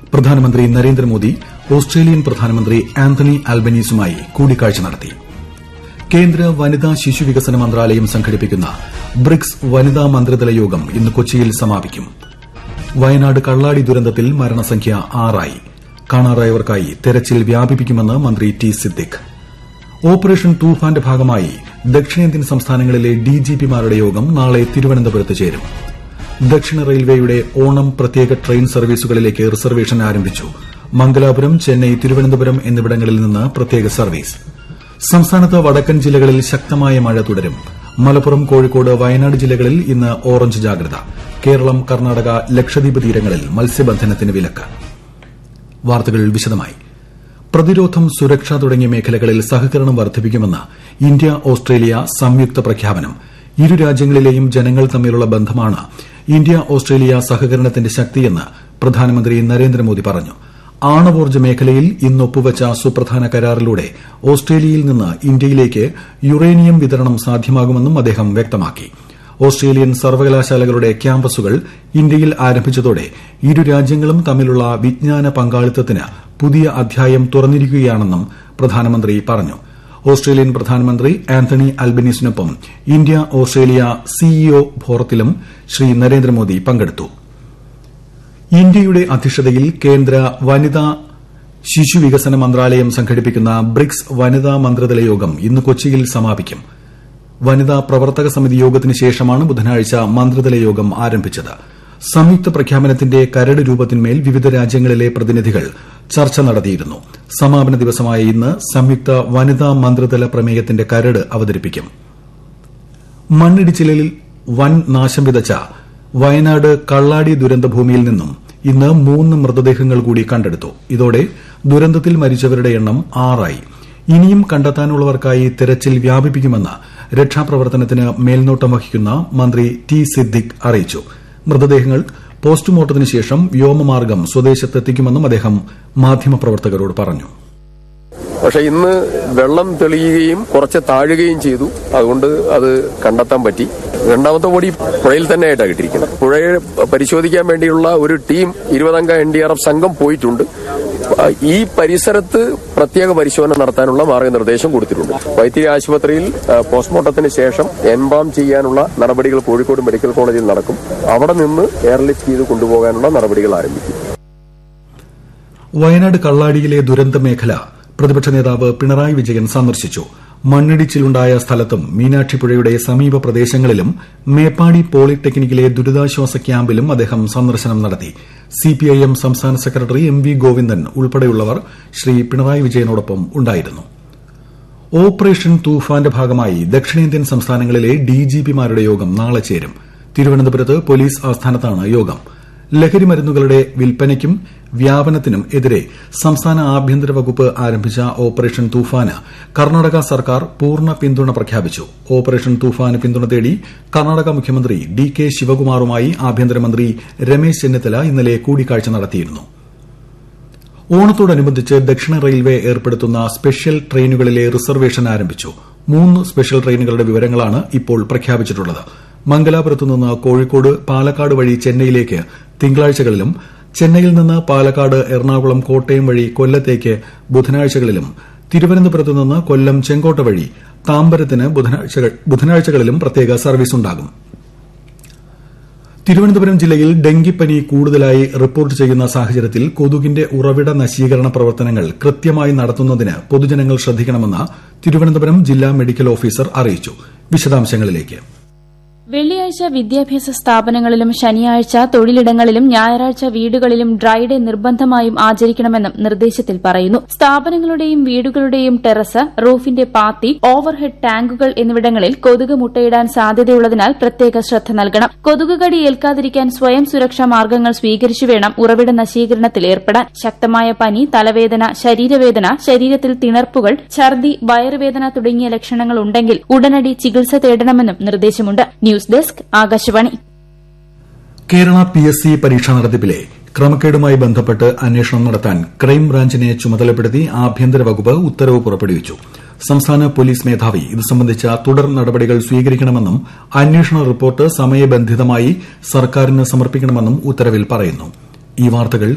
പ്രധാനമന്ത്രി നരേന്ദ്രമോദി ഓസ്ട്രേലിയൻ പ്രധാനമന്ത്രി ആന്റണി ആൽബനീസുമായി കൂടിക്കാഴ്ച നടത്തി കേന്ദ്ര വനിതാ ശിശുവികസന മന്ത്രാലയം സംഘടിപ്പിക്കുന്ന ബ്രിക്സ് വനിതാ മന്ത്രിതല യോഗം ഇന്ന് കൊച്ചിയിൽ സമാപിക്കും വയനാട് കള്ളാടി ദുരന്തത്തിൽ മരണസംഖ്യ ആറായി കാണാറായവർക്കായി തെരച്ചിൽ വ്യാപിപ്പിക്കുമെന്ന് മന്ത്രി ടി സിദ്ദിഖ് ഓപ്പറേഷൻ തൂഫാന്റെ ഭാഗമായി ദക്ഷിണേന്ത്യൻ സംസ്ഥാനങ്ങളിലെ ഡിജിപിമാരുടെ യോഗം നാളെ തിരുവനന്തപുരത്ത് ചേരും ദക്ഷിണ റെയിൽവേയുടെ ഓണം പ്രത്യേക ട്രെയിൻ സർവീസുകളിലേക്ക് റിസർവേഷൻ ആരംഭിച്ചു മംഗലാപുരം ചെന്നൈ തിരുവനന്തപുരം എന്നിവിടങ്ങളിൽ നിന്ന് പ്രത്യേക സർവീസ് സംസ്ഥാനത്ത് വടക്കൻ ജില്ലകളിൽ ശക്തമായ മഴ തുടരും മലപ്പുറം കോഴിക്കോട് വയനാട് ജില്ലകളിൽ ഇന്ന് ഓറഞ്ച് ജാഗ്രത കേരളം കർണാടക ലക്ഷദ്വീപ് തീരങ്ങളിൽ മത്സ്യബന്ധനത്തിന് വിലക്ക് വാർത്തകൾ വിശദമായി പ്രതിരോധം സുരക്ഷ തുടങ്ങിയ മേഖലകളിൽ സഹകരണം വർദ്ധിപ്പിക്കുമെന്ന് ഇന്ത്യ ഓസ്ട്രേലിയ സംയുക്ത പ്രഖ്യാപനം ഇരു രാജ്യങ്ങളിലെയും ജനങ്ങൾ തമ്മിലുള്ള ബന്ധമാണ് ഇന്ത്യ ഓസ്ട്രേലിയ സഹകരണത്തിന്റെ ശക്തിയെന്ന് പ്രധാനമന്ത്രി നരേന്ദ്രമോദി പറഞ്ഞു ആണവോർജ്ജ മേഖലയിൽ ഇന്ന് ഒപ്പുവച്ച സുപ്രധാന കരാറിലൂടെ ഓസ്ട്രേലിയയിൽ നിന്ന് ഇന്ത്യയിലേക്ക് യുറേനിയം വിതരണം സാധ്യമാകുമെന്നും അദ്ദേഹം വ്യക്തമാക്കി ഓസ്ട്രേലിയൻ സർവകലാശാലകളുടെ ക്യാമ്പസുകൾ ഇന്ത്യയിൽ ആരംഭിച്ചതോടെ ഇരു രാജ്യങ്ങളും തമ്മിലുള്ള വിജ്ഞാന പങ്കാളിത്തത്തിന് പുതിയ അധ്യായം തുറന്നിരിക്കുകയാണെന്നും പ്രധാനമന്ത്രി പറഞ്ഞു ഓസ്ട്രേലിയൻ പ്രധാനമന്ത്രി ആന്റണി അൽബനീസിനൊപ്പം ഇന്ത്യ ഓസ്ട്രേലിയ സിഇഒ ഫോറത്തിലും ശ്രീ നരേന്ദ്രമോദി പങ്കെടുത്തു ഇന്ത്യയുടെ അധ്യക്ഷതയിൽ കേന്ദ്ര വനിതാ ശിശുവികസന മന്ത്രാലയം സംഘടിപ്പിക്കുന്ന ബ്രിക്സ് വനിതാ മന്ത്രിതല യോഗം ഇന്ന് കൊച്ചിയിൽ സമാപിക്കും വനിതാ പ്രവർത്തക സമിതി യോഗത്തിന് ശേഷമാണ് ബുധനാഴ്ച മന്ത്രിതല യോഗം ആരംഭിച്ചത് സംയുക്ത പ്രഖ്യാപനത്തിന്റെ കരട് രൂപത്തിന്മേൽ വിവിധ രാജ്യങ്ങളിലെ പ്രതിനിധികൾ ചർച്ച നടത്തിയിരുന്നു സമാപന ദിവസമായ ഇന്ന് സംയുക്ത വനിതാ മന്ത്രിതല പ്രമേയത്തിന്റെ കരട് അവതരിപ്പിക്കും മണ്ണിടിച്ചിലിൽ വൻ നാശം വിതച്ച വയനാട് കള്ളാടി ദുരന്തഭൂമിയിൽ നിന്നും ഇന്ന് മൂന്ന് മൃതദേഹങ്ങൾ കൂടി കണ്ടെടുത്തു ഇതോടെ ദുരന്തത്തിൽ മരിച്ചവരുടെ എണ്ണം ആറായി ഇനിയും കണ്ടെത്താനുള്ളവർക്കായി തെരച്ചിൽ വ്യാപിപ്പിക്കുമെന്ന് രക്ഷാപ്രവർത്തനത്തിന് മേൽനോട്ടം വഹിക്കുന്ന മന്ത്രി ടി സിദ്ദിഖ് അറിയിച്ചു മൃതദേഹങ്ങൾ പോസ്റ്റ്മോർട്ടത്തിന് ശേഷം വ്യോമമാർഗം സ്വദേശത്തെത്തിക്കുമെന്നും അദ്ദേഹം മാധ്യമപ്രവർത്തകരോട് പറഞ്ഞു പക്ഷെ ഇന്ന് വെള്ളം തെളിയുകയും കുറച്ച് താഴുകയും ചെയ്തു അതുകൊണ്ട് അത് കണ്ടെത്താൻ പറ്റി രണ്ടാമത്തെ ബോഡി പുഴയിൽ തന്നെ ആയിട്ടാണ് കിട്ടിയിരിക്കുന്നത് പുഴയെ പരിശോധിക്കാൻ വേണ്ടിയുള്ള ഒരു ടീം ഇരുപതംഗ എൻ ഡി ആർ എഫ് സംഘം പോയിട്ടുണ്ട് ഈ പരിസരത്ത് പ്രത്യേക പരിശോധന നടത്താനുള്ള മാർഗനിർദ്ദേശം കൊടുത്തിട്ടുണ്ട് വൈത്തിരി ആശുപത്രിയിൽ പോസ്റ്റ്മോർട്ടത്തിന് ശേഷം എൻബാം ചെയ്യാനുള്ള നടപടികൾ കോഴിക്കോട് മെഡിക്കൽ കോളേജിൽ നടക്കും അവിടെ നിന്ന് എയർലിഫ്റ്റ് ചെയ്ത് കൊണ്ടുപോകാനുള്ള നടപടികൾ ആരംഭിക്കും വയനാട് കള്ളാടിയിലെ ദുരന്ത മേഖല പ്രതിപക്ഷ നേതാവ് പിണറായി വിജയൻ സന്ദർശിച്ചു മണ്ണിടിച്ചിലുണ്ടായ സ്ഥലത്തും മീനാക്ഷിപ്പുഴയുടെ സമീപ പ്രദേശങ്ങളിലും മേപ്പാടി പോളിടെക്നിക്കിലെ ദുരിതാശ്വാസ ക്യാമ്പിലും അദ്ദേഹം സന്ദർശനം നടത്തി സിപിഐഎം സംസ്ഥാന സെക്രട്ടറി എം വി ഗോവിന്ദൻ ഉൾപ്പെടെയുള്ളവർ ശ്രീ പിണറായി വിജയനോടൊപ്പം ഉണ്ടായിരുന്നു ഓപ്പറേഷൻ തൂഫാന്റെ ഭാഗമായി ദക്ഷിണേന്ത്യൻ സംസ്ഥാനങ്ങളിലെ ഡിജിപിമാരുടെ യോഗം നാളെ ചേരും തിരുവനന്തപുരത്ത് പോലീസ് ആസ്ഥാനത്താണ് യോഗം ലഹരി മരുന്നുകളുടെ വിൽപ്പനയ്ക്കും വ്യാപനത്തിനും എതിരെ സംസ്ഥാന ആഭ്യന്തര വകുപ്പ് ആരംഭിച്ച ഓപ്പറേഷൻ തൂഫാന് കർണാടക സർക്കാർ പൂർണ്ണ പിന്തുണ പ്രഖ്യാപിച്ചു ഓപ്പറേഷൻ തൂഫാന് പിന്തുണ തേടി കർണാടക മുഖ്യമന്ത്രി ഡി കെ ശിവകുമാറുമായി ആഭ്യന്തരമന്ത്രി രമേശ് ചെന്നിത്തല ഇന്നലെ കൂടിക്കാഴ്ച നടത്തിയിരുന്നു ഓണത്തോടനുബന്ധിച്ച് ദക്ഷിണ റെയിൽവേ ഏർപ്പെടുത്തുന്ന സ്പെഷ്യൽ ട്രെയിനുകളിലെ റിസർവേഷൻ ആരംഭിച്ചു മൂന്ന് സ്പെഷ്യൽ ട്രെയിനുകളുടെ വിവരങ്ങളാണ് ഇപ്പോൾ പ്രഖ്യാപിച്ചിട്ടുള്ളത് മംഗലാപുരത്തു നിന്ന് കോഴിക്കോട് പാലക്കാട് വഴി ചെന്നൈയിലേക്ക് തിങ്കളാഴ്ചകളിലും ചെന്നൈയിൽ നിന്ന് പാലക്കാട് എറണാകുളം കോട്ടയം വഴി കൊല്ലത്തേക്ക് ബുധനാഴ്ചകളിലും തിരുവനന്തപുരത്ത് നിന്ന് കൊല്ലം ചെങ്കോട്ട വഴി താമ്പരത്തിന് ബുധനാഴ്ചകളിലും പ്രത്യേക സർവീസ് ഉണ്ടാകും തിരുവനന്തപുരം ജില്ലയിൽ ഡെങ്കിപ്പനി കൂടുതലായി റിപ്പോർട്ട് ചെയ്യുന്ന സാഹചര്യത്തിൽ കൊതുകിന്റെ ഉറവിട നശീകരണ പ്രവർത്തനങ്ങൾ കൃത്യമായി നടത്തുന്നതിന് പൊതുജനങ്ങൾ ശ്രദ്ധിക്കണമെന്ന് തിരുവനന്തപുരം ജില്ലാ മെഡിക്കൽ ഓഫീസർ അറിയിച്ചു വിശദാംശങ്ങളിലേക്ക് വെള്ളിയാഴ്ച വിദ്യാഭ്യാസ സ്ഥാപനങ്ങളിലും ശനിയാഴ്ച തൊഴിലിടങ്ങളിലും ഞായറാഴ്ച വീടുകളിലും ഡ്രൈഡേ നിർബന്ധമായും ആചരിക്കണമെന്നും നിർദ്ദേശത്തിൽ പറയുന്നു സ്ഥാപനങ്ങളുടെയും വീടുകളുടെയും ടെറസ് റൂഫിന്റെ പാത്തി ഓവർഹെഡ് ടാങ്കുകൾ എന്നിവിടങ്ങളിൽ കൊതുക് മുട്ടയിടാൻ സാധ്യതയുള്ളതിനാൽ പ്രത്യേക ശ്രദ്ധ നൽകണം കൊതുക് കടി ഏൽക്കാതിരിക്കാൻ സ്വയം സുരക്ഷാ മാർഗ്ഗങ്ങൾ സ്വീകരിച്ചു വേണം ഉറവിട നശീകരണത്തിൽ ഏർപ്പെടാൻ ശക്തമായ പനി തലവേദന ശരീരവേദന ശരീരത്തിൽ തിണർപ്പുകൾ ഛർദി വയറുവേദന തുടങ്ങിയ ലക്ഷണങ്ങൾ ഉണ്ടെങ്കിൽ ഉടനടി ചികിത്സ തേടണമെന്നും നിർദ്ദേശമുണ്ട് news desk Akashvani Kerala P S C പരീക്ഷാ നടത്തിപ്പിലെ ക്രമക്കേടുമായി ബന്ധപ്പെട്ട് അന്വേഷണം നടത്താൻ ക്രൈംബ്രാഞ്ചിനെ ചുമതലപ്പെടുത്തി ആഭ്യന്തര വകുപ്പ് ഉത്തരവ് പുറപ്പെടുവിച്ചു സംസ്ഥാന പോലീസ് മേധാവി ഇത് സംബന്ധിച്ച തുടർ നടപടികൾ സ്വീകരിക്കണമെന്നും അന്വേഷണ റിപ്പോർട്ട് സമയബന്ധിതമായി സർക്കാരിന് സമർപ്പിക്കണമെന്നും ഉത്തരവിൽ പറയുന്നു ഈ വാർത്തകൾ